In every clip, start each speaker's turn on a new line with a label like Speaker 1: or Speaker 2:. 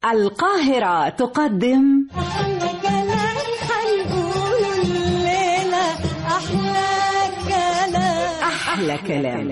Speaker 1: القاهرة تقدم
Speaker 2: أحلى كلام هنقوله الليلة أحلى كلام
Speaker 1: أحلى كلام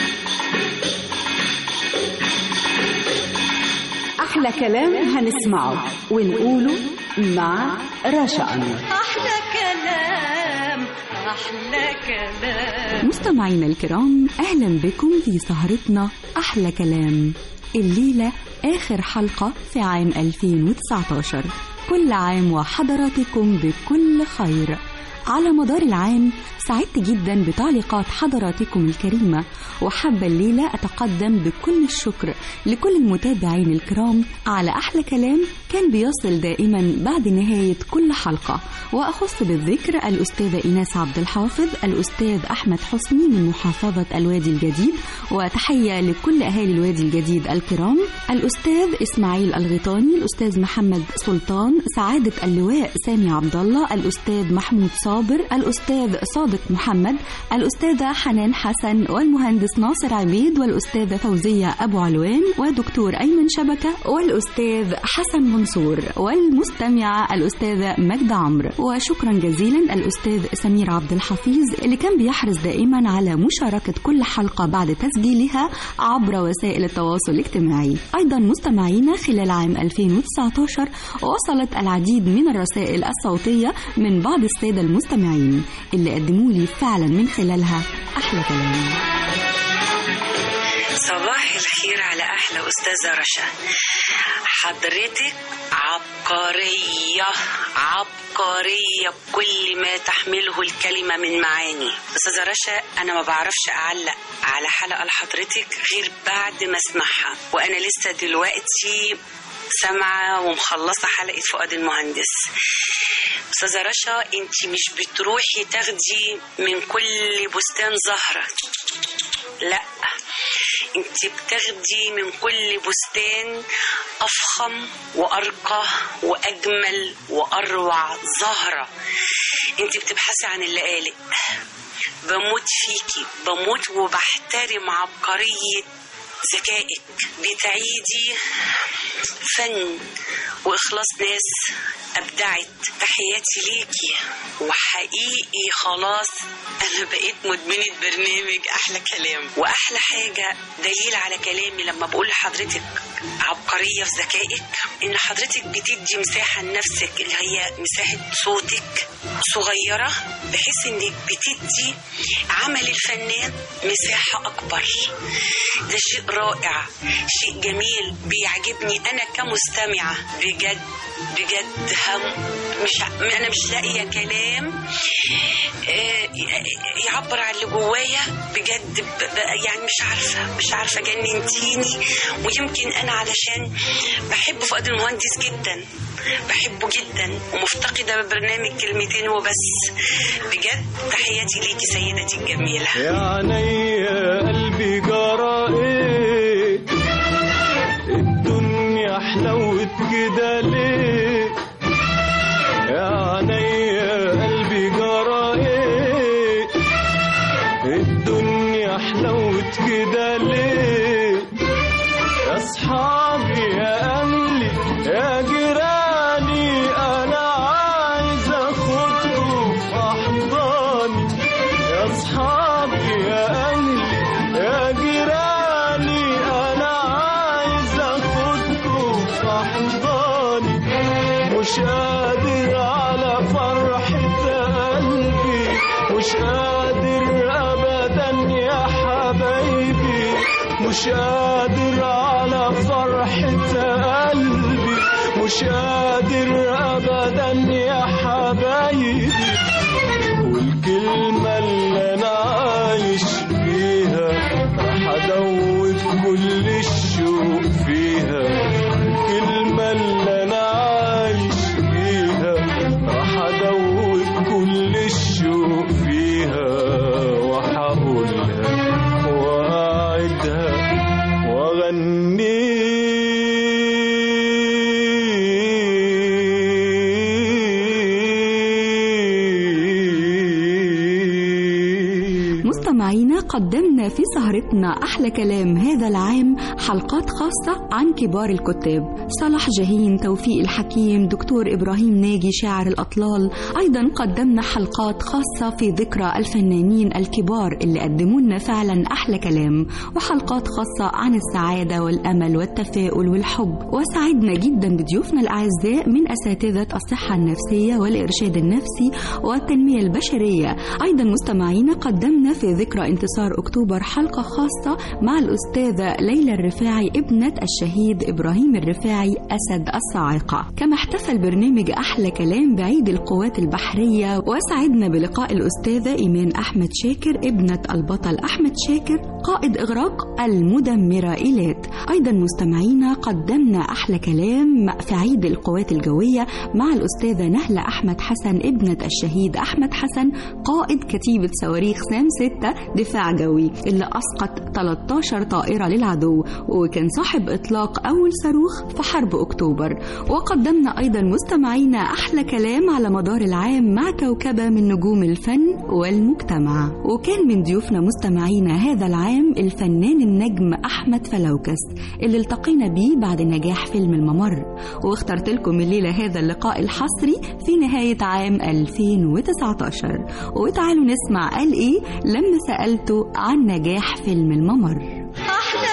Speaker 1: أحلى كلام هنسمعه ونقوله مع رشا أنور
Speaker 2: أحلى كلام أحلى كلام
Speaker 3: مستمعينا الكرام أهلا بكم في سهرتنا أحلى كلام الليلة آخر حلقة في عام 2019 كل عام وحضراتكم بكل خير على مدار العام سعدت جدا بتعليقات حضراتكم الكريمة وحابة الليلة أتقدم بكل الشكر لكل المتابعين الكرام على أحلى كلام كان بيصل دائما بعد نهاية كل حلقة وأخص بالذكر الأستاذة إيناس عبد الحافظ الأستاذ أحمد حسني من محافظة الوادي الجديد وتحية لكل أهالي الوادي الجديد الكرام الأستاذ إسماعيل الغيطاني الأستاذ محمد سلطان سعادة اللواء سامي عبد الله الأستاذ محمود صابر الأستاذ صادق محمد الأستاذة حنان حسن والمهندس ناصر عبيد والأستاذة فوزية أبو علوان ودكتور أيمن شبكة والأستاذ حسن منصور والمستمعة الأستاذة مجد عمرو وشكرا جزيلا الأستاذ سمير عبد الحفيظ اللي كان بيحرص دائما على مشاركة كل حلقة بعد تسجيلها عبر وسائل التواصل الاجتماعي أيضا مستمعينا خلال عام 2019 وصلت العديد من الرسائل الصوتية من بعض السادة المستمعين اللي قدموا لي فعلا من خلالها أحلى كلام
Speaker 4: صباح الخير على احلى استاذه رشا حضرتك عبقريه عبقريه بكل ما تحمله الكلمه من معاني استاذه رشا انا ما بعرفش اعلق على حلقه لحضرتك غير بعد ما اسمعها وانا لسه دلوقتي سامعه ومخلصه حلقه فؤاد المهندس استاذه رشا انت مش بتروحي تاخدي من كل بستان زهره لا انت بتاخدي من كل بستان افخم وارقى واجمل واروع زهره انت بتبحثي عن اللقالق بموت فيكي بموت وبحترم عبقريه ذكائك بتعيدي فن واخلاص ناس ابدعت تحياتي ليكي وحقيقي خلاص انا بقيت مدمنه برنامج احلى كلام واحلى حاجه دليل على كلامي لما بقول لحضرتك عبقريه في ذكائك ان حضرتك بتدي مساحه لنفسك اللي هي مساحه صوتك صغيره بحيث انك بتدي عمل الفنان مساحه اكبر ده شيء رائع شيء جميل بيعجبني انا كمستمعه بجد بجد هم مش ع- انا مش لاقيه كلام آه، يعبر عن اللي جوايا بجد ب- ب- يعني مش عارفه مش عارفه جننتيني ويمكن انا علشان بحب فؤاد المهندس جدا بحبه جدا ومفتقده ببرنامج كلمتين وبس بجد تحياتي ليكي سيدتي الجميله
Speaker 5: يا عيني قلبي جرى ايه الدنيا حلوت كده ليه يا عيني قلبي جرى ايه الدنيا حلوت كده ليه يا اصحابي يا اهلي يا جيراني انا عايز اخدكم في احضاني يا اصحابي يا اهلي يا جيراني انا عايز اخدكم في احضاني مش قادر على فرحة قلبي مش قادر ابدا يا حبايبي مش قادر على فرحة قلبي مش قادر ابدا يا حبايبي والكلمة اللي أنا عايش بيها راح أدوب كل الشوق فيها الكلمة اللي أنا عايش بيها راح أدوب كل الشوق فيها وهقولها وأعدها وأغنيها
Speaker 3: مستمعينا قدمنا في سهرتنا أحلى كلام هذا العام حلقات خاصة عن كبار الكتاب صلاح جاهين توفيق الحكيم دكتور إبراهيم ناجي شاعر الأطلال أيضا قدمنا حلقات خاصة في ذكرى الفنانين الكبار اللي قدموا لنا فعلا أحلى كلام وحلقات خاصة عن السعادة والأمل والتفاؤل والحب وسعدنا جدا بضيوفنا الأعزاء من أساتذة الصحة النفسية والإرشاد النفسي والتنمية البشرية أيضا مستمعينا قدمنا في ذكرى انتصار أكتوبر حلقة خاصة مع الأستاذة ليلى الرفاعي ابنة الشهيد إبراهيم الرفاعي أسد الصاعقة كما احتفل برنامج أحلى كلام بعيد القوات البحرية وسعدنا بلقاء الأستاذة إيمان أحمد شاكر ابنة البطل أحمد شاكر قائد إغراق المدمرة إيلات أيضا مستمعينا قدمنا أحلى كلام في عيد القوات الجوية مع الأستاذة نهلة أحمد حسن ابنة الشهيد أحمد حسن قائد كتيبة صواريخ سام 6 دفاع جوي اللي أسقط 13 طائرة للعدو وكان صاحب إطلاق أول صاروخ في حرب أكتوبر وقدمنا أيضا مستمعينا أحلى كلام على مدار العام مع كوكبة من نجوم الفن والمجتمع وكان من ضيوفنا مستمعينا هذا العام الفنان النجم أحمد فلوكس اللي التقينا بيه بعد نجاح فيلم الممر واخترت لكم الليلة هذا اللقاء الحصري في نهاية عام 2019 وتعالوا نسمع قال إيه لما سألته عن نجاح فيلم الممر
Speaker 2: أحلى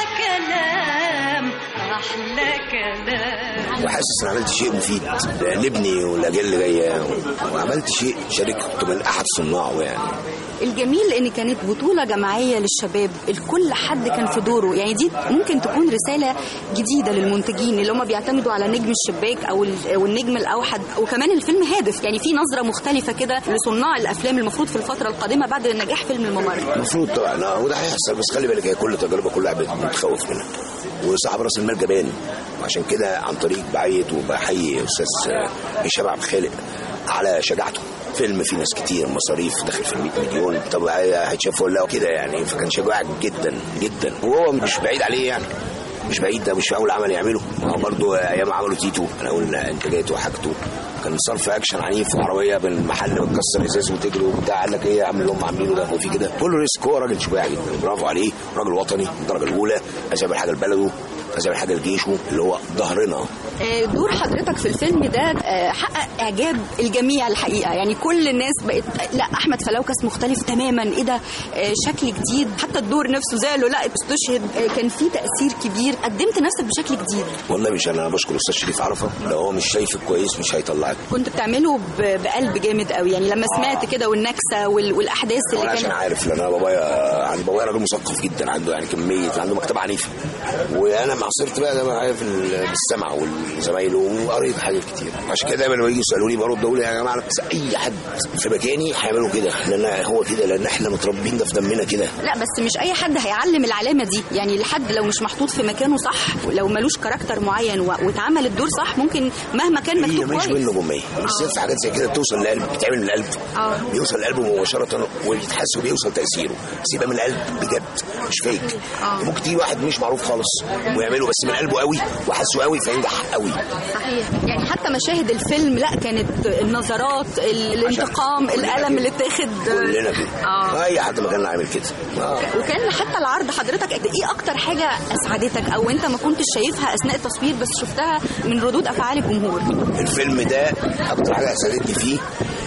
Speaker 2: كلام أحلى كلام
Speaker 6: وحاسس ان عملت شيء مفيد لابني والاجيال اللي جايه وعملت شيء شاركت من احد صناعه يعني
Speaker 7: الجميل ان كانت بطوله جماعيه للشباب الكل حد كان في دوره يعني دي ممكن تكون رساله جديده للمنتجين اللي هم بيعتمدوا على نجم الشباك او ال- أو النجم الاوحد وكمان الفيلم هادف يعني في نظره مختلفه كده لصناع الافلام المفروض في الفتره القادمه بعد نجاح فيلم الممر
Speaker 6: المفروض طبعا آه، وده هيحصل بس خلي بالك هي كل تجربه كل واحد بتخوف منها وصاحب راس المال جبان وعشان كده عن طريق بعيد وبحيي استاذ آه، هشام عبد الخالق على شجاعته فيلم فيه ناس كتير مصاريف داخل في ال 100 مليون طب هيتشاف ولا كده يعني فكان شجاع جدا جدا وهو مش بعيد عليه يعني مش بعيد ده مش اول عمل يعمله هو برضه ايام عملوا تيتو انا اقول انتاجاته وحاجته كان صرف اكشن عنيف وعربيه بالمحل بتكسر ازاز وتجري وبتاع قال لك ايه يا عم اللي هم عاملينه ده هو في كده كله ريسك هو راجل شجاع جدا برافو عليه راجل وطني الدرجه الاولى عايز يعمل حاجه لبلده عايز يعمل حاجه لجيشه اللي هو ظهرنا
Speaker 7: آه، دور حضرتك في الفيلم ده آه، حقق اعجاب الجميع الحقيقه يعني كل الناس بقت لا احمد فلوكس مختلف تماما ايه ده آه، شكل جديد حتى الدور نفسه زعلوا لا استشهد آه، كان في تاثير كبير قدمت نفسك بشكل جديد
Speaker 6: والله مش انا بشكر الاستاذ شريف عرفه لو هو مش شايفك كويس مش هيطلعك
Speaker 7: كنت بتعمله ب- بقلب جامد قوي يعني لما سمعت كده والنكسه وال- والاحداث
Speaker 6: وانا
Speaker 7: اللي
Speaker 6: عشان
Speaker 7: كانت
Speaker 6: عارف لان انا بابايا عند بابايا راجل مثقف جدا عنده يعني كميه عنده مكتبه عنيفه وانا ما عصرت بقى ده معايا في ال- بالسمع والزمايل وقريت حاجات كتير عشان كده دايما لما يجوا يسالوني برد اقول يا جماعه بس اي حد في مكاني هيعملوا كده لان هو كده لان احنا متربيين ده في دمنا كده
Speaker 7: لا بس مش اي حد هيعلم العلامه دي يعني الحد لو مش محطوط في مكانه صح لو ملوش كاركتر معين و- واتعمل الدور صح ممكن مهما كان
Speaker 6: هي
Speaker 7: مكتوب
Speaker 6: مش
Speaker 7: كويس
Speaker 6: بالنجوميه مش في حاجات زي كده بتوصل للقلب بتعمل من القلب
Speaker 7: اه.
Speaker 6: بيوصل للقلب مباشره ويتحس وبيوصل تاثيره بس يبقى من القلب بجد مش فيك ممكن تيجي واحد مش معروف خالص ويعمله بس من قلبه قوي وحاسه قوي فينجح قوي
Speaker 7: صحيح يعني حتى مشاهد الفيلم لا كانت النظرات ال- الانتقام
Speaker 6: كلنا
Speaker 7: الالم
Speaker 6: كده.
Speaker 7: اللي اتاخد
Speaker 6: كلنا كده
Speaker 7: اه
Speaker 6: اي حد ما كان عامل كده آه.
Speaker 7: وكان حتى العرض حضرتك ايه اكتر حاجه اسعدتك او انت ما كنتش شايفها اثناء التصوير بس شفتها من ردود افعال الجمهور
Speaker 6: الفيلم ده اكتر حاجه اسعدتني فيه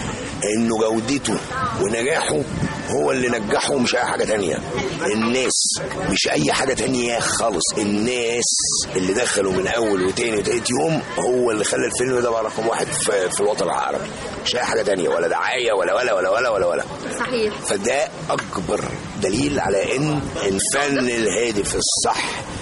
Speaker 6: انه جودته ونجاحه هو اللي نجحه مش اي حاجه تانية الناس مش اي حاجه تانية خالص الناس اللي دخلوا من اول وتاني وتالت يوم هو اللي خلى الفيلم ده بقى رقم واحد في, في الوطن العربي مش اي حاجه تانية ولا دعايه ولا ولا ولا ولا ولا ولا
Speaker 7: صحيح
Speaker 6: فده اكبر دليل على ان الفن الهادف الصح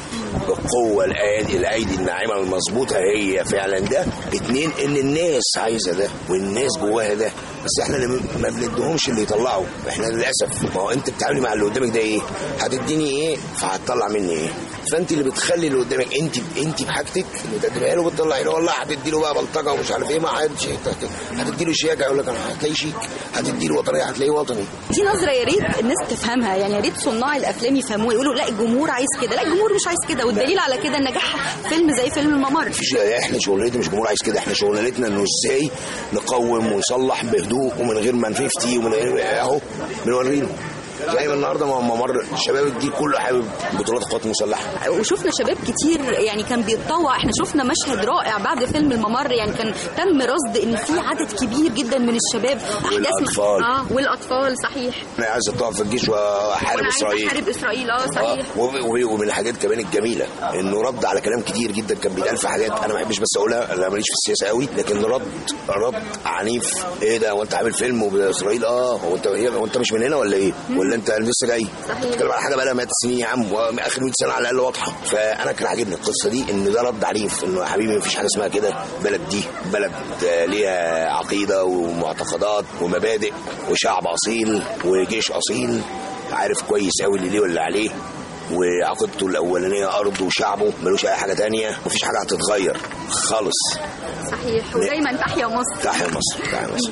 Speaker 6: بالقوة الأيدي الأيدي الناعمة المظبوطة هي فعلا ده اتنين إن الناس عايزة ده والناس جواها ده بس احنا اللي ما بنديهمش اللي يطلعوا احنا للأسف ما هو أنت بتتعاملي مع اللي قدامك ده إيه؟ هتديني إيه؟ فهتطلع مني إيه؟ فأنت اللي بتخلي اللي قدامك أنت أنت بحاجتك اللي تقدمها له بتطلعي له والله هتدي له بقى بلطجة ومش عارف إيه ما حدش هتدي له شياكة يقول لك أنا هتلاقيه شيك هتدي له وطنية هتلاقيه وطني
Speaker 7: دي نظره يا ريت الناس تفهمها يعني يا ريت صناع الافلام يفهموها يقولوا لا الجمهور عايز كده لا الجمهور مش عايز كده والدليل على كده نجاح فيلم زي فيلم الممر
Speaker 6: مفيش احنا شغلتنا مش جمهور عايز كده احنا شغلتنا انه ازاي نقوم ونصلح بهدوء ومن غير ما نفتي ومن غير اهو بنوريله زي ما النهارده ما ممر الشباب دي كله حابب بطولات القوات المسلحه
Speaker 7: وشفنا شباب كتير يعني كان بيتطوع احنا شفنا مشهد رائع بعد فيلم الممر يعني كان تم رصد ان في عدد كبير جدا من الشباب احداث
Speaker 6: والأطفال.
Speaker 7: اه والاطفال صحيح
Speaker 6: انا عايز اتطوع في الجيش واحارب
Speaker 7: وأنا عايزة
Speaker 6: اسرائيل
Speaker 7: احارب اسرائيل اه
Speaker 6: آه،
Speaker 7: صحيح
Speaker 6: وب- وب- ومن الحاجات كمان الجميله انه رد على كلام كتير جدا كان بيتقال في حاجات انا ما بحبش بس اقولها انا ماليش في السياسه قوي لكن رد رد عنيف ايه ده وانت عامل فيلم وباسرائيل اه هو انت إيه؟ هو انت مش من هنا ولا ايه؟ ولا انت لسه جاي؟
Speaker 7: صحيح.
Speaker 6: بتتكلم على حاجه بقى لها 100 سنين يا عم واخر 100 سنه على الاقل واضحه فانا كان عاجبني القصه دي ان ده رد عنيف انه يا حبيبي مفيش حاجه اسمها كده بلد دي بلد آه، ليها عقيده ومعتقدات ومبادئ وشعب اصيل وجيش اصيل عارف كويس قوي اللي ليه واللي عليه وعقيدته الاولانيه ارضه وشعبه ملوش اي حاجه تانية مفيش حاجه هتتغير خالص
Speaker 7: صحيح ودايما تحيا مصر
Speaker 6: تحيا مصر تحيا مصر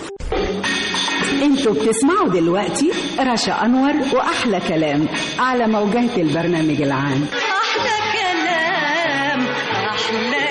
Speaker 1: انتوا بتسمعوا دلوقتي رشا انور واحلى كلام على موجات البرنامج العام
Speaker 2: أحلى كلام أحلى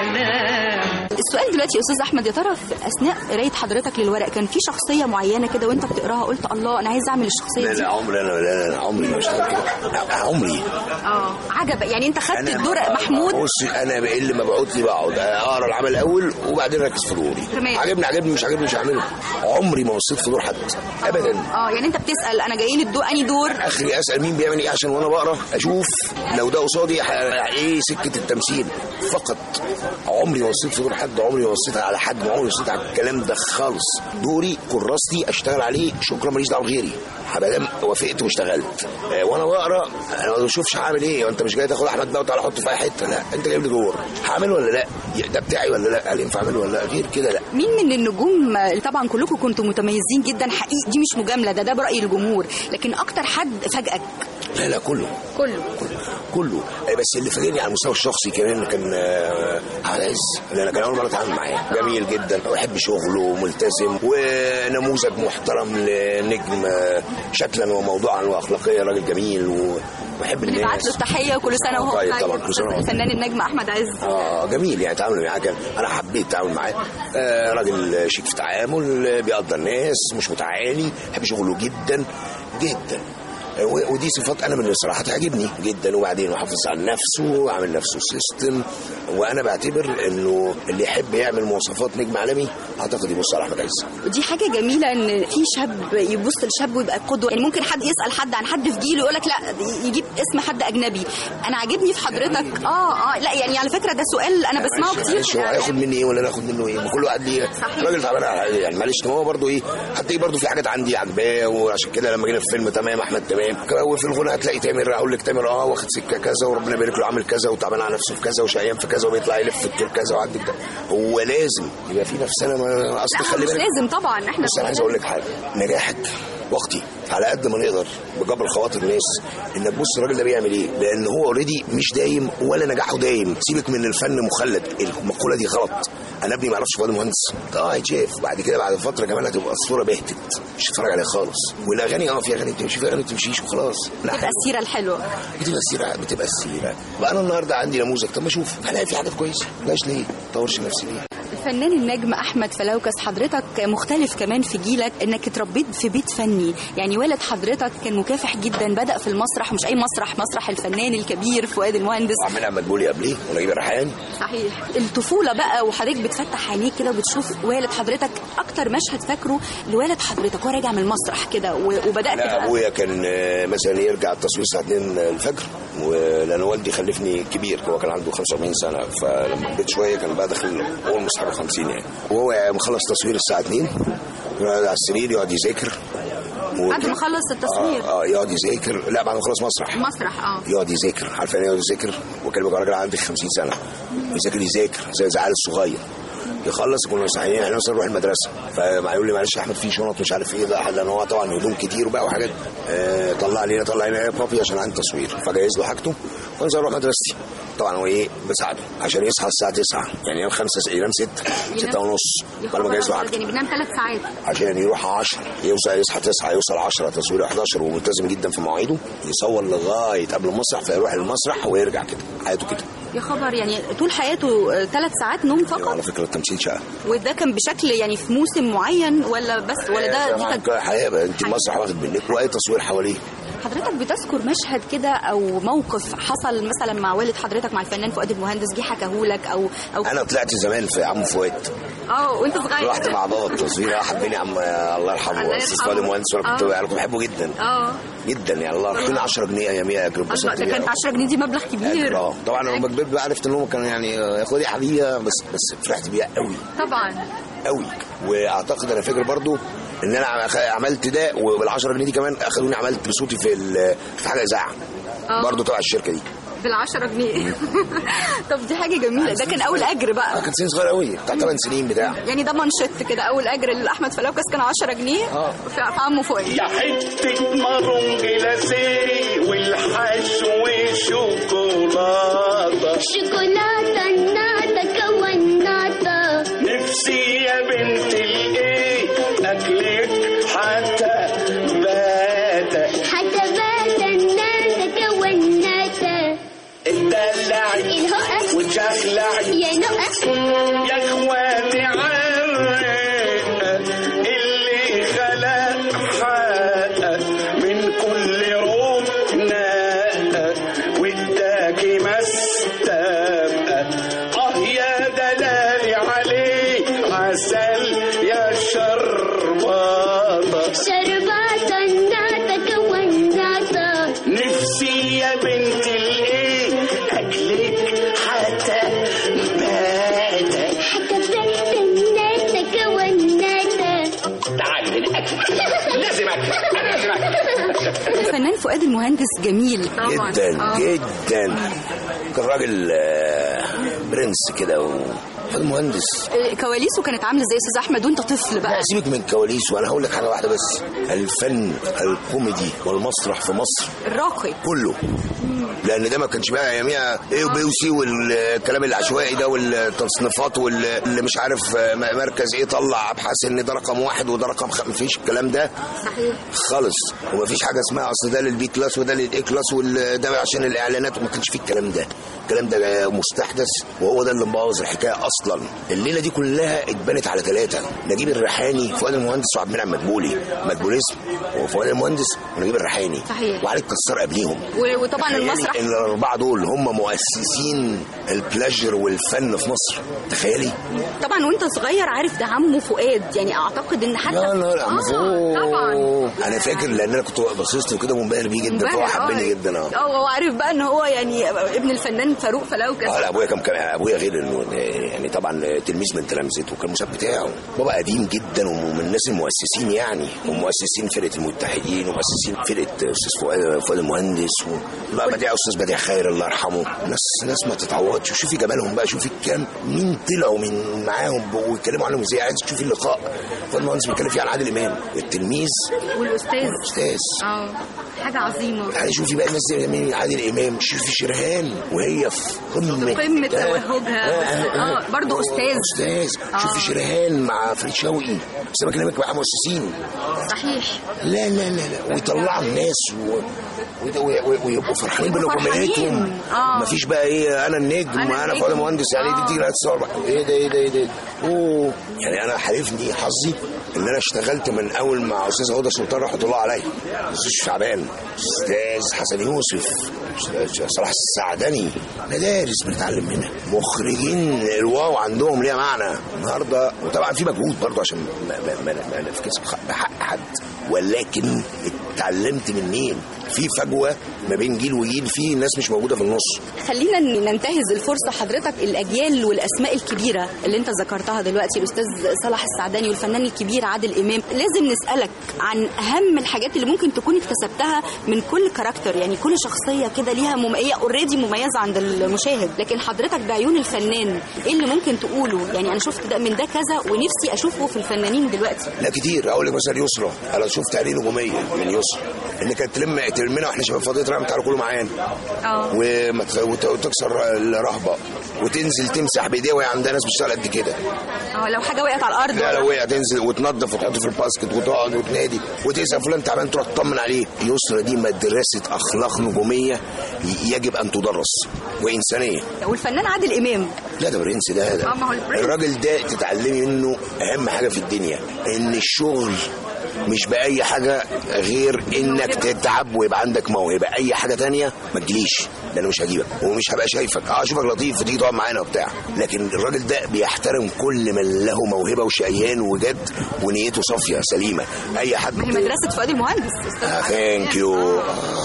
Speaker 2: كلام
Speaker 7: السؤال دلوقتي يا استاذ احمد يا ترى في اثناء قرايه حضرتك للورق كان في شخصيه معينه كده وانت بتقراها قلت الله انا عايز اعمل الشخصيه
Speaker 6: لا
Speaker 7: دي
Speaker 6: لا عمري انا لا لا عمري ما اشتغل كده لا، عمري
Speaker 7: اه عجب يعني انت خدت
Speaker 6: انا
Speaker 7: الدور محمود
Speaker 6: بص انا بقى اللي ما بقعد لي بقعد اقرا العمل الاول وبعدين اركز في دوري
Speaker 7: تمام.
Speaker 6: عجبني عجبني مش عجبني مش هعمله عمري ما بصيت في دور حد ابدا
Speaker 7: اه يعني انت بتسال انا جاي لي الدور اني دور
Speaker 6: اخري اسال مين بيعمل ايه عشان وانا بقرا اشوف لو ده قصادي ح- ايه سكه التمثيل فقط عمري ما بصيت في دور حد عمري ما بصيت على حد عمري ما بصيت على الكلام ده خالص دوري كراستي اشتغل عليه شكرا ماليش دعوه بغيري مادام وافقت واشتغلت آه، وانا بقرا انا ما بشوفش هعمل ايه وانت مش جاي تاخد احمد بقى وتعالى حطه في اي حته لا انت جايب لي دور هعمله ولا لا ده بتاعي ولا لا هل ينفع اعمله ولا لا غير كده لا
Speaker 7: مين من النجوم اللي طبعا كلكم كنتوا متميزين جدا حقيقي دي مش مجامله ده ده براي الجمهور لكن اكتر حد فاجئك
Speaker 6: لا لا كله
Speaker 7: كله
Speaker 6: كله آه، بس اللي فاجئني على المستوى الشخصي كمان كان آه، احمد عز اللي انا كان اول مره اتعامل معاه جميل جدا وبحب شغله وملتزم ونموذج محترم لنجم آه، شكلا وموضوعا واخلاقيا راجل جميل وبحب
Speaker 7: نبعت له
Speaker 6: الناس
Speaker 7: التحيه وكل سنه وهو
Speaker 6: طيب،
Speaker 7: طيب
Speaker 6: طبعا، كل سنة وهو طيب.
Speaker 7: الفنان النجم احمد عز
Speaker 6: اه جميل يعني تعامل معاه كان انا حبيت التعامل معاه آه راجل شيك في تعامل آه، بيقدر الناس مش متعالي بحب شغله جدا جدا آه، و- ودي صفات انا من الصراحه تعجبني جدا وبعدين محافظ على نفسه وعامل نفسه سيستم وانا بعتبر انه اللي يحب يعمل مواصفات نجم عالمي اعتقد يبص على احمد عز
Speaker 7: ودي حاجة جميلة ان في شاب يبص لشاب ويبقى قدوة يعني ممكن حد يسأل حد عن حد في جيله يقول لك لا يجيب اسم حد اجنبي انا عاجبني في حضرتك اه اه لا يعني على فكرة ده سؤال انا بسمعه
Speaker 6: معلش-
Speaker 7: كتير
Speaker 6: معلش هو هياخد مني ايه ولا انا اخد منه ايه ما كل واحد ليه
Speaker 7: صحيح.
Speaker 6: راجل تعبان على- يعني معلش ما هو برضه ايه هتلاقي برضه في حاجات عندي عجباه وعشان كده لما جينا في فيلم تمام احمد تمام وفي الغنى هتلاقي تامر اقول لك تامر اه واخد سكه كذا وربنا يبارك له عامل كذا وتعبان على نفسه في كذا وشقيان في كذا وبيطلع يلف في الدور كذا وعندك ده هو لازم يبقى في نفسنا ما اصل
Speaker 7: لا
Speaker 6: خلي
Speaker 7: مش
Speaker 6: بالك
Speaker 7: لازم طبعا احنا
Speaker 6: بس انا عايز اقول لك حاجه نجاحك وقتي على قد ما نقدر بجبر خواطر الناس انك بص الراجل ده بيعمل ايه لان هو اوريدي مش دايم ولا نجاحه دايم سيبك من الفن مخلد المقوله دي غلط انا ابني ما يعرفش فؤاد مهندس اه هيتشاف بعد كده بعد فتره كمان هتبقى الصوره بهتت مش هتتفرج عليها خالص والاغاني اه في اغاني بتمشي في اغاني ما بتمشيش وخلاص لا
Speaker 7: تبقى السيرة الحلوة
Speaker 6: بتبقى السيره بتبقى السيره بقى انا النهارده عندي نموذج طب ما اشوف هلاقي في حاجات كويسه بلاش ليه ما اطورش نفسي ليه
Speaker 7: الفنان النجم احمد فلوكس حضرتك مختلف كمان في جيلك انك اتربيت في بيت فني يعني والد حضرتك كان مكافح جدا بدا في المسرح مش اي مسرح مسرح الفنان الكبير فؤاد المهندس
Speaker 6: عمال مدبولي قبليه ونجيب الريحاني
Speaker 7: صحيح الطفوله بقى وحضرتك بتفتح عينيك كده وبتشوف والد حضرتك اكتر مشهد فاكره لوالد حضرتك وهو راجع من المسرح كده و- وبدات
Speaker 6: لا
Speaker 7: بقى
Speaker 6: ابويا كان آه، مثلا يرجع التصوير الساعه 2 الفجر ولان والدي خلفني كبير هو كان عنده 45 سنه فلما كبرت شويه كان بقى داخل اول مصحاب 50 يعني وهو مخلص تصوير الساعه 2 يقعد على السرير يقعد يذاكر و-
Speaker 7: بعد ما خلص التصوير
Speaker 6: اه, آه يقعد يذاكر لا بعد ما خلص مسرح
Speaker 7: مسرح اه
Speaker 6: يقعد يذاكر عارف يعني إيه يقعد يذاكر وكان بقى راجل عندي 50 سنه يذاكر يذاكر زي زي العيال الصغير يخلص كنا صحيين احنا مثلا نروح المدرسه فما يقول لي معلش يا احمد في شنط مش عارف ايه ده لان هو طبعا هدوم كتير وبقى وحاجات آه طلع لي طلع لي يا بابي عشان عندي تصوير فجهز له حاجته وانزل اروح مدرستي طبعا هو ايه بساعده عشان يصحى الساعه 9 يعني ينام 5 ينام 6 6 ونص قبل ما يجهز له حاجته
Speaker 7: يعني بينام ثلاث ساعات
Speaker 6: عشان يروح 10 يوصل يصحى 9 يوصل 10 تصوير 11 وملتزم جدا في مواعيده يصور لغايه قبل المسرح فيروح المسرح ويرجع كده حياته كده
Speaker 7: يا خبر يعني طول حياته ثلاث ساعات نوم
Speaker 6: أيوة،
Speaker 7: فقط
Speaker 6: على فكره التمثيل شقه
Speaker 7: وده كان بشكل يعني في موسم معين ولا بس ولا ده دي كانت
Speaker 6: حياه بقى انت المسرح واخد بالليل واي تصوير حواليه
Speaker 7: حضرتك بتذكر مشهد كده او موقف حصل مثلا مع والد حضرتك مع الفنان فؤاد المهندس جه حكاهولك او او
Speaker 6: انا طلعت زمان في عم فؤاد
Speaker 7: اه وانت صغير
Speaker 6: رحت مع بابا التصوير حبني عم الله يرحمه
Speaker 7: الله
Speaker 6: استاذ
Speaker 7: يرحمه.
Speaker 6: فؤاد المهندس وانا كنت
Speaker 7: آه.
Speaker 6: انا كنت بحبه جدا
Speaker 7: اه
Speaker 6: جدا يعني الله يرحمه 10 جنيه اياميها يا جروب
Speaker 7: الله، ده كان 10 جنيه دي مبلغ كبير
Speaker 6: اه طبعا انا لما كبرت بقى عرفت ان هم كانوا يعني ياخدوا لي هديه بس بس فرحت بيها قوي
Speaker 7: طبعا
Speaker 6: قوي واعتقد انا فاكر برضو ان انا أخ- عملت ده وبال10 جنيه دي كمان اخدوني عملت بصوتي في ال- في حاجه اذاعه
Speaker 7: آه.
Speaker 6: برضو تبع الشركه دي
Speaker 7: بال10 جنيه طب دي حاجه جميله ده كان اول اجر
Speaker 6: اه
Speaker 7: بقى
Speaker 6: كان سن صغير قوي بتاع 8 سنين بتاع
Speaker 7: يعني ده منشط كده اول اجر لاحمد فلوكس كان 10 جنيه
Speaker 6: آه.
Speaker 7: في في عمه فؤاد
Speaker 8: يا حتة مرنج لاسيري والحشو شوكولاتة
Speaker 9: شوكولاتة ناتا كوناتا
Speaker 8: نفسي يا بنت الايه اكلك حتى بات
Speaker 9: حتى باتا ناتا كوناتا
Speaker 8: اتدلعي
Speaker 9: الهقة
Speaker 8: وتشخلعي
Speaker 9: يا نقة
Speaker 8: يا اخواتي عرق اللي خلق حق من كل ركنة واداكي مستبقى اه يا دلالي عليه عسل يا شرباطة
Speaker 9: شرباتا ناتا كوناتا
Speaker 8: نفسي يا بنت الايه اكلك حتى بات
Speaker 9: حتى باتا ناتا كوناتا
Speaker 8: تعالي هنا لازم اكل انا لازم اكل
Speaker 7: الفنان فؤاد المهندس جميل طبعا
Speaker 6: جدا
Speaker 7: آه.
Speaker 6: جدا كان راجل آه، برنس كده و كان مهندس
Speaker 7: آه، كواليسه كانت عامله زي استاذ احمد وانت طفل بقى
Speaker 6: لا سيبك من الكواليس وانا هقول لك حاجه واحده بس الفن الكوميدي والمسرح في مصر
Speaker 7: الراقي
Speaker 6: كله لان ده ما كانش بقى اياميها ايه وبي وسي والكلام العشوائي ده والتصنيفات واللي مش عارف آه، مركز ايه طلع ابحاث ان ده رقم واحد وده رقم خ... مفيش الكلام ده
Speaker 7: صحيح
Speaker 6: خالص ومفيش حاجه اسمها اصل ده للبي كلاس وده للاي كلاس وده عشان الاعلانات وما كانش فيه الكلام ده الكلام ده مستحدث وهو ده اللي مبوظ الحكايه اصلا الليله دي كلها اتبنت على ثلاثه نجيب الريحاني فؤاد المهندس وعبد المنعم مدبولي مدبوليزم وفؤاد المهندس ونجيب الريحاني
Speaker 7: صحيح.
Speaker 6: وعلي الكسار قبليهم
Speaker 7: و- وطبعا
Speaker 6: تخيلي
Speaker 7: المسرح
Speaker 6: ان الاربعه دول هم مؤسسين البلاجر والفن في مصر تخيلي
Speaker 7: طبعا وانت صغير عارف ده عمه فؤاد يعني اعتقد ان حتى
Speaker 6: لا لا لا
Speaker 7: آه
Speaker 6: مفهوم.
Speaker 7: طبعا
Speaker 6: انا فاكر لان انا كنت باصص له كده منبهر بيه جدا فهو
Speaker 7: منبهر،
Speaker 6: حبني
Speaker 7: آه.
Speaker 6: جدا اه
Speaker 7: اه وهو عارف بقى ان هو يعني ابن الفنان فاروق فلوكس
Speaker 6: اه لا ابويا كان كان ابويا غير انه يعني طبعا تلميذ من تلامذته وكان المساب بتاعه بابا قديم جدا ومن الناس المؤسسين يعني ومؤسسين فرقه المتحدين ومؤسسين فرقه استاذ فؤاد فؤاد المهندس و... لا بديع استاذ بديع خير الله يرحمه ناس ناس ما تتعوضش وشوفي جمالهم بقى شوفي كام مين طلعوا من معاهم ويتكلموا عنهم ازاي عايز تشوفي اللقاء فؤاد المهندس بيتكلم فيه عن عادل امام التلميذ
Speaker 7: والاستاذ
Speaker 6: استاذ
Speaker 7: اه حاجه عظيمه
Speaker 6: يعني شوفي بقى الناس دي مين عادل امام شوفي شرهان وهي في قمه
Speaker 7: قمة
Speaker 6: آه،
Speaker 7: توهجها. بس- آه، برضو أستاذ.
Speaker 6: استاذ
Speaker 7: آه.
Speaker 6: شوفي شرهان مع فريد شوقي بس انا بكلمك بقى مؤسسين
Speaker 7: صحيح
Speaker 6: لا لا لا لا ويطلعوا الناس و... و... و... ويبقوا فرحانين بنجوميتهم
Speaker 7: فرحانين. آه.
Speaker 6: مفيش بقى ايه انا النجم
Speaker 7: أنا
Speaker 6: انا
Speaker 7: النجم.
Speaker 6: فؤاد مهندس يعني
Speaker 7: آه.
Speaker 6: دي تيجي تصور بقى. ايه ده ايه ده ايه ده اوه يعني انا حالفني حظي ان انا اشتغلت من اول مع استاذ هدى سلطان رحمه الله عليه استاذ شعبان استاذ حسن يوسف أستاذ صلاح السعدني مدارس بنتعلم منها مخرجين الواو عندهم ليها معنى النهارده وطبعا في مجهود برضه عشان ما ما ما, ما نفكس بحق حد ولكن اتعلمت من مين في فجوه ما بين جيل وجيل في ناس مش موجوده في النص
Speaker 7: خلينا ننتهز الفرصه حضرتك الاجيال والاسماء الكبيره اللي انت ذكرتها دلوقتي الاستاذ صلاح السعداني والفنان الكبير عادل امام لازم نسالك عن اهم الحاجات اللي ممكن تكون اكتسبتها من كل كاركتر يعني كل شخصيه كده ليها مميزه اوريدي مميزه عند المشاهد لكن حضرتك بعيون الفنان ايه اللي ممكن تقوله يعني انا شفت ده من ده كذا ونفسي اشوفه في الفنانين دلوقتي
Speaker 6: لا كتير اقول لك مثلا يسرا انا شفت عليه نجوميه من يسرا ان كانت تلم تلمنا واحنا شباب فضيه رحمه تعالوا كلوا معانا
Speaker 7: اه
Speaker 6: وما ت- وت- وتكسر الرهبه وتنزل تمسح بايديها وهي عندها ناس بتشتغل قد كده
Speaker 7: اه لو حاجه وقعت على الارض
Speaker 6: لا لو وقع تنزل وتنظف وتحط في الباسكت وتقعد وتنادي وتسال فلان تعبان تروح تطمن عليه يسرا دي مدرسه اخلاق نجوميه ي- يجب ان تدرس وانسانيه
Speaker 7: والفنان عادل امام
Speaker 6: لا ده برنس ده, ده
Speaker 7: آه، ما هو البرنس.
Speaker 6: الراجل ده تتعلمي منه اهم حاجه في الدنيا ان الشغل مش بأي حاجة غير انك تتعب ويبقى عندك موهبة اي حاجة تانية ما تجيليش ده انا مش هجيبك ومش هبقى شايفك اه اشوفك لطيف وتيجي تقعد معانا وبتاع لكن الراجل ده بيحترم كل من له موهبة وشقيان وجد ونيته صافية سليمة اي حد
Speaker 7: ما هي مدرسه فؤاد المهندس
Speaker 6: آه ثانك يو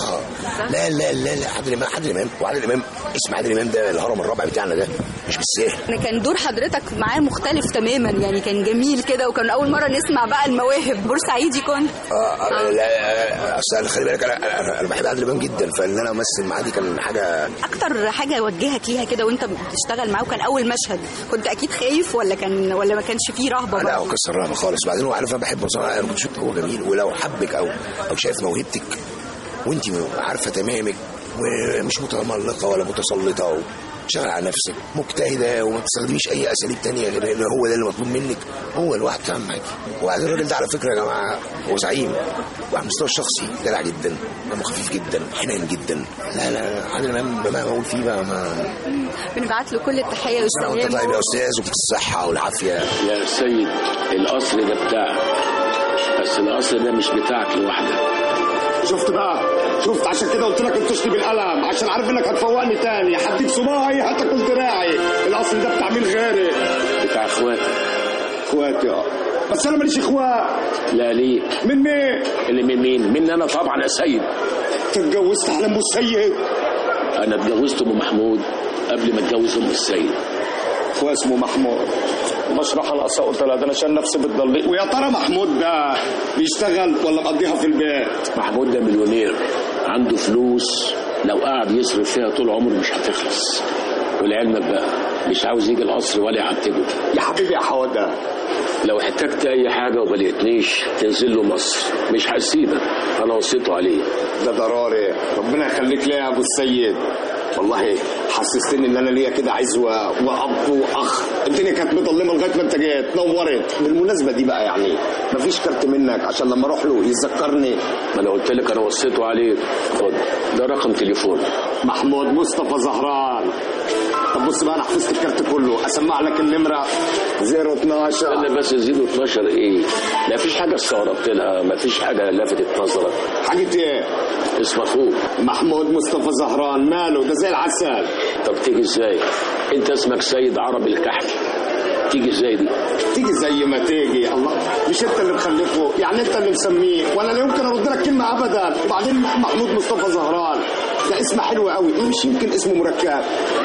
Speaker 6: لا لا لا لا عادل امام عادل امام وعادل امام اسم عادل امام ده الهرم الرابع بتاعنا ده مش بالسهل
Speaker 7: إن كان دور حضرتك معاه مختلف تماما يعني كان جميل كده وكان اول مره نسمع بقى المواهب بورسعيدي كنت
Speaker 6: اه آه، لا اصل خلي بالك انا انا أنا بحب عادل امام جدا فان انا امثل معاه دي كان حاجه
Speaker 7: اكتر حاجه وجهك ليها كده وانت بتشتغل معاه وكان اول مشهد كنت اكيد خايف ولا كان ولا ما كانش فيه رهبه
Speaker 6: لا هو
Speaker 7: برضه؟
Speaker 6: كسر رهبه خالص بعدين هو عارف انا بحبه بصراحه انا كنت شفت هو جميل ولو حبك او او شايف موهبتك وانت عارفه تمامك ومش متملقه ولا متسلطه شغل على نفسك مجتهده وما تستخدميش اي اساليب تانية غير ان هو ده اللي مطلوب منك هو الواحد تعمل معاكي وبعدين الراجل ده على فكره يا جماعه هو زعيم وعلى المستوى الشخصي جدع جدا دمه خفيف جدا حنين جدا لا لا عادل امام ما اقول فيه بقى ما
Speaker 7: بنبعت له كل التحيه
Speaker 6: لا وانت
Speaker 7: والسلام
Speaker 6: طيب يا استاذ وبالصحه والعافيه
Speaker 10: يا سيد القصر ده بتاعك بس القصر ده مش بتاعك لوحدك
Speaker 8: شفت بقى شفت عشان كده قلت لك انتشني بالقلم عشان عارف انك هتفوقني تاني هديك صباعي هتاكل دراعي الاصل ده بتاع مين غيري
Speaker 10: بتاع اخواتك
Speaker 8: اخواتي اه بس انا ماليش اخوات
Speaker 10: لا ليك
Speaker 8: من مين
Speaker 10: اللي من مين من انا طبعا يا سيد
Speaker 8: انت اتجوزت على ام السيد
Speaker 10: انا اتجوزت ام محمود قبل ما اتجوز ام السيد
Speaker 8: اخويا اسمه محمود بشرح على القصه قلت لها ده انا عشان نفسي بتضل ويا ترى محمود ده بيشتغل ولا مقضيها في البيت
Speaker 10: محمود ده مليونير عنده فلوس لو قعد يصرف فيها طول عمره مش هتخلص ولعلمك بقى مش عاوز يجي القصر ولا يعتبه
Speaker 8: يا حبيبي يا حوده
Speaker 10: لو احتجت اي حاجه وما لقيتنيش تنزل له مصر مش هسيبك انا وصيته عليه
Speaker 8: ده ضراري ربنا يخليك ليا يا ابو السيد والله حسستني ان انا ليا كده عزوه واب واخ الدنيا كانت مظلمه لغايه ما انت جيت نورت بالمناسبه دي بقى يعني مفيش كارت منك عشان لما اروح له يذكرني
Speaker 10: ما انا قلت لك انا وصيته عليك خد ده رقم تليفون
Speaker 8: محمود مصطفى زهران طب بص بقى انا حفظت الكارت كله اسمع لك النمره 012
Speaker 10: انا بس زيرو 12 ايه ما فيش حاجه استغربت لها ما فيش حاجه لفتت نظرك
Speaker 8: حاجه ايه
Speaker 10: اسم اخوك
Speaker 8: محمود مصطفى زهران ماله ده زي العسل
Speaker 10: طب تيجي ازاي انت اسمك سيد عربي الكحكي تيجي ازاي دي
Speaker 8: تيجي زي ما تيجي الله مش انت اللي مخلفه يعني انت اللي مسميه وانا لا يمكن ارد لك كلمه ابدا وبعدين محمود مصطفى زهران ده اسم حلو قوي مش يمكن اسمه مركب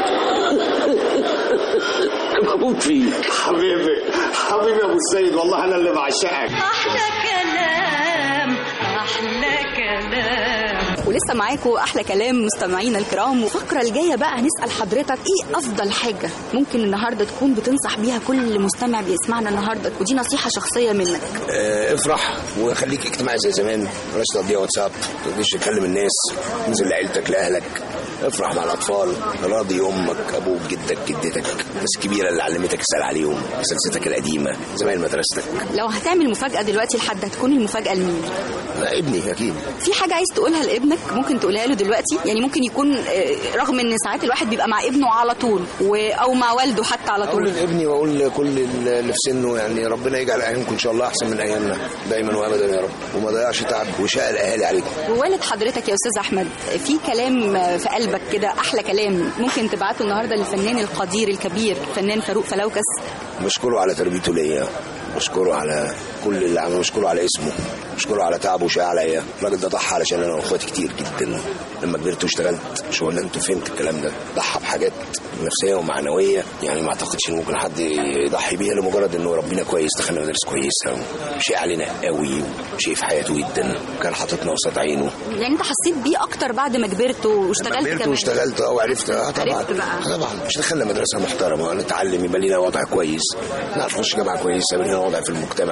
Speaker 10: بموت فيك
Speaker 8: حبيبي حبيبي يا ابو السيد والله انا اللي بعشقك
Speaker 2: أحلى كلام أحلى كلام
Speaker 7: ولسه معاكم احلى كلام مستمعينا الكرام والفقره الجايه بقى هنسال حضرتك ايه افضل حاجه ممكن النهارده تكون بتنصح بيها كل مستمع بيسمعنا النهارده ودي نصيحه شخصيه منك
Speaker 6: آه، افرح وخليك اجتماعي زي زمان بلاش تقضيها واتساب ما تقضيش تكلم الناس انزل لعيلتك لاهلك افرح مع الاطفال راضي امك ابوك جدك جدتك الناس الكبيره اللي علمتك اسال عليهم سلسلتك القديمه زمايل مدرستك
Speaker 7: لو هتعمل مفاجاه دلوقتي لحد هتكون المفاجاه لمين
Speaker 6: لا ابني اكيد
Speaker 7: في حاجه عايز تقولها لابنك ممكن تقولها له دلوقتي يعني ممكن يكون آه، رغم ان ساعات الواحد بيبقى مع ابنه على طول و... او مع والده حتى على
Speaker 6: اقول
Speaker 7: طول
Speaker 6: لابني واقول لكل اللي في سنه يعني ربنا يجعل ايامكم ان شاء الله احسن من ايامنا دايما وابدا يا رب وما ضيعش تعب وشقى الاهالي عليكم
Speaker 7: ووالد حضرتك يا استاذ احمد في كلام في قلبك كده احلى كلام ممكن تبعته النهارده للفنان القدير الكبير الفنان فاروق فلوكس
Speaker 6: بشكره على تربيته ليا بشكره على كل اللي عمله بشكره على اسمه بشكره على تعبه وشقى عليا الراجل ده ضحى علشان انا واخواتي كتير جدا لما كبرت واشتغلت شغلانته فهمت الكلام ده ضحى بحاجات نفسيه ومعنويه يعني ما اعتقدش ان ممكن حد يضحي بيها لمجرد انه ربنا كويس دخلنا مدارس كويسه شيء علينا قوي شيء في حياته جدا كان حاططنا وسط عينه
Speaker 7: يعني انت حسيت بيه اكتر بعد ما كبرت واشتغلت
Speaker 6: كبرت
Speaker 7: كمان
Speaker 6: واشتغلت اه وعرفت اه طبعا
Speaker 7: عرفت بقى.
Speaker 6: آه طبعا مش دخلنا مدرسه محترمه نتعلم يبقى لنا وضع كويس نعرف نخش جامعه كويسه يبقى لنا وضع في المجتمع مش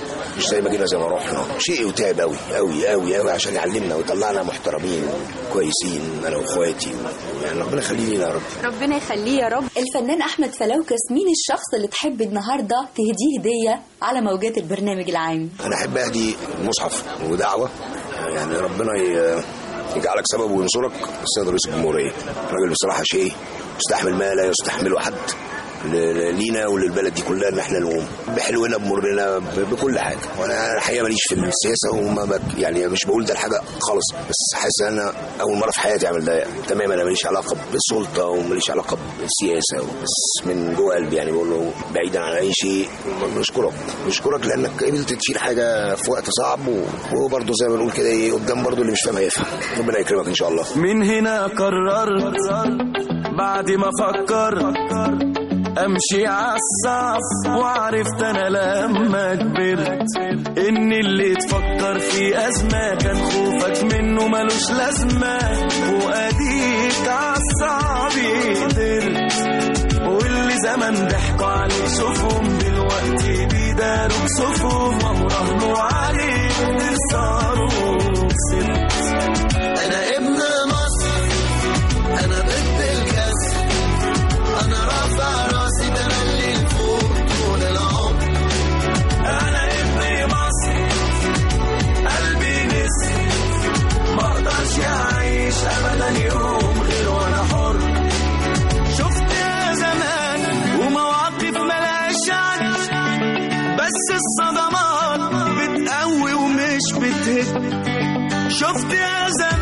Speaker 6: مش زي ما جينا زي ما رحنا شيء وتعب قوي قوي قوي قوي عشان يعلمنا ويطلعنا محترمين كويسين انا واخواتي يعني ربنا يخليه لينا يا رب
Speaker 7: ربنا يخليه يا رب الفنان احمد فلوكس مين الشخص اللي تحب النهارده تهديه هديه على موجات البرنامج العام
Speaker 6: انا احب اهدي مصحف ودعوه يعني ربنا ي- يجعلك سبب وينصرك السيد رئيس الجمهوريه راجل بصراحه شيء يستحمل ما لا يستحمله حد ل- ل- لينا وللبلد دي كلها ان احنا نقوم بحلونا بمرنا ب- بكل حاجه وانا الحقيقه ماليش في السياسه وما بك يعني مش بقول ده الحاجه خالص بس حاسس ان انا اول مره في حياتي اعمل ده تماما انا ماليش علاقه بالسلطه وماليش علاقه بالسياسه بس من جوه قلبي يعني بقول له بعيدا عن اي شيء بشكرك بشكرك لانك قبلت تشيل حاجه في وقت صعب و- وبرضه زي ما بنقول كده ايه قدام برضه اللي مش فاهم هيفهم ربنا يكرمك ان شاء الله
Speaker 5: من هنا قررت بعد ما فكرت امشي عالصف وعرفت انا لما كبرت ان اللي تفكر في ازمه كان خوفك منه ملوش لازمه واديك عالصعب قدرت واللي زمان ضحكوا عليه شوفهم دلوقتي بيداروا بصفهم وراهنوا عليه صاروا خسرت
Speaker 11: انا ابن مصر انا ضد الكسر انا رافع راسي بملي لفوق طول العمر
Speaker 5: انا ابن مصر قلبي نسر ما اقدرش اعيش ابدا يوم غير وانا حر شفت يا زمان ومواقف ملهاش عد بس الصدمات بتقوي ومش بتهد شفت يا زمان